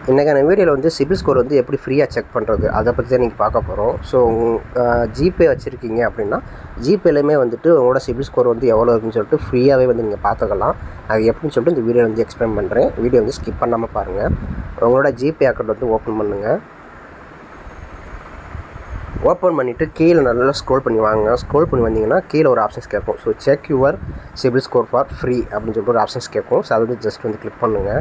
இன்றைக்கான வீடியோவில் வந்து சிபில் ஸ்கோர் வந்து எப்படி ஃப்ரீயாக செக் பண்ணுறது அதை பற்றி தான் நீங்கள் பார்க்க போகிறோம் ஸோ ஜிபே வச்சுருக்கீங்க அப்படின்னா ஜிபேலையுமே வந்துட்டு உங்களோட சிபில் ஸ்கோர் வந்து எவ்வளோ இருக்குன்னு சொல்லிட்டு ஃப்ரீயாகவே வந்து நீங்கள் பார்த்துக்கலாம் அது எப்படின்னு சொல்லிட்டு இந்த வீடியோ வந்து எக்ஸ்பிளைன் பண்ணுறேன் வீடியோ வந்து ஸ்கிப் பண்ணாமல் பாருங்கள் உங்களோட ஜிபே அக்கௌண்ட் வந்து ஓப்பன் பண்ணுங்கள் ஓப்பன் பண்ணிவிட்டு கீழே நல்லா ஸ்க்ரோல் பண்ணி வாங்க ஸ்க்ரோல் பண்ணி வந்தீங்கன்னா கீழே ஒரு ஆப்ஷன்ஸ் கேட்கும் so check your CIBIL score for free அப்படின்னு சொல்லிட்டு ஒரு ஆப்ஷன்ஸ் கேட்கும் ஸோ அது வந்து ஜஸ்ட் வந்து கிளிக் பண்ணுங்கள்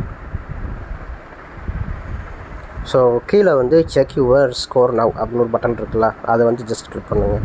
ஸோ கீழே வந்து செக் யுவர் ஸ்கோர் நவ் அப்படின்னு ஒரு பட்டன் இருக்குல்ல அதை வந்து ஜஸ்ட் கிளிக் பண்ணுங்கள்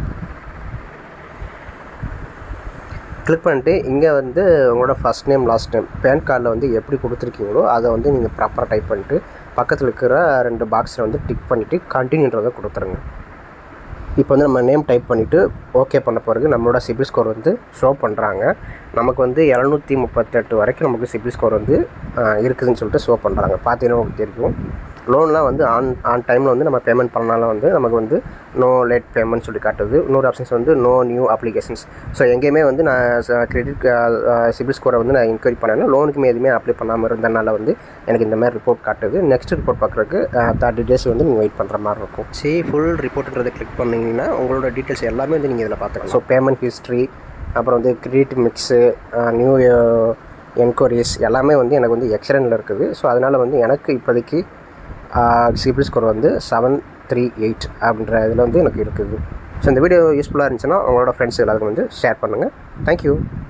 கிளிக் பண்ணிட்டு இங்கே வந்து உங்களோட first name last name PAN கார்டில் வந்து எப்படி கொடுத்துருக்கீங்களோ அதை வந்து நீங்கள் ப்ராப்பராக டைப் பண்ணிட்டு பக்கத்தில் இருக்கிற ரெண்டு பாக்ஸில் வந்து டிக் பண்ணிவிட்டு கண்டினியூன்றதை கொடுத்துருங்க இப்போ வந்து நம்ம நேம் டைப் பண்ணிவிட்டு ஓகே பண்ண பிறகு நம்மளோட சிபில் ஸ்கோர் வந்து ஷோ பண்ணுறாங்க நமக்கு வந்து இரநூத்தி முப்பத்தெட்டு வரைக்கும் நமக்கு சிபில் ஸ்கோர் வந்து இருக்குதுன்னு சொல்லிட்டு ஷோ பண்ணுறாங்க பார்த்தீங்கன்னா உங்களுக்கு தெரியும் லோன்லாம் வந்து ஆன் ஆன் டைமில் வந்து நம்ம பேமெண்ட் பண்ணாலும் வந்து நமக்கு வந்து நோ லேட் பேமெண்ட் சொல்லி காட்டுது இன்னொரு ஆப்ஷன்ஸ் வந்து நோ நியூ அப்ளிகேஷன்ஸ் ஸோ எங்கேயுமே வந்து நான் கிரெடிட் சிபில் ஸ்கோரை வந்து நான் இன்கொயரி பண்ணேன்னா லோனுக்குமே எதுவுமே அப்ளை பண்ணாமல் இருந்தனால வந்து எனக்கு இந்த மாதிரி ரிப்போர்ட் காட்டுது நெக்ஸ்ட் ரிப்போர்ட் பார்க்குறதுக்கு தேர்ட்டி டேஸ் வந்து நீங்கள் வெயிட் பண்ணுற மாதிரி இருக்கும் சரி ஃபுல் ரிப்போர்ட்டுன்றதை கிளிக் பண்ணிங்கன்னா உங்களோட டீட்டெயில்ஸ் எல்லாமே வந்து நீங்கள் இதில் பார்த்துக்கலாம் ஸோ பேமெண்ட் ஹிஸ்ட்ரி அப்புறம் வந்து கிரெடிட் மிக்ஸு நியூ என்கொயரிஸ் எல்லாமே வந்து எனக்கு வந்து எக்ஸலண்டில் இருக்குது ஸோ அதனால் வந்து எனக்கு இப்போதைக்கு சிபில் ஸ்கோர் வந்து செவன் த்ரீ எயிட் அப்படின்ற இதில் வந்து எனக்கு இருக்குது ஸோ இந்த வீடியோ யூஸ்ஃபுல்லாக இருந்துச்சுன்னா உங்களோட ஃப்ரெண்ட்ஸ் எல்லாருக்கும் வந்து ஷேர் பண்ணுங்கள் தேங்க்யூ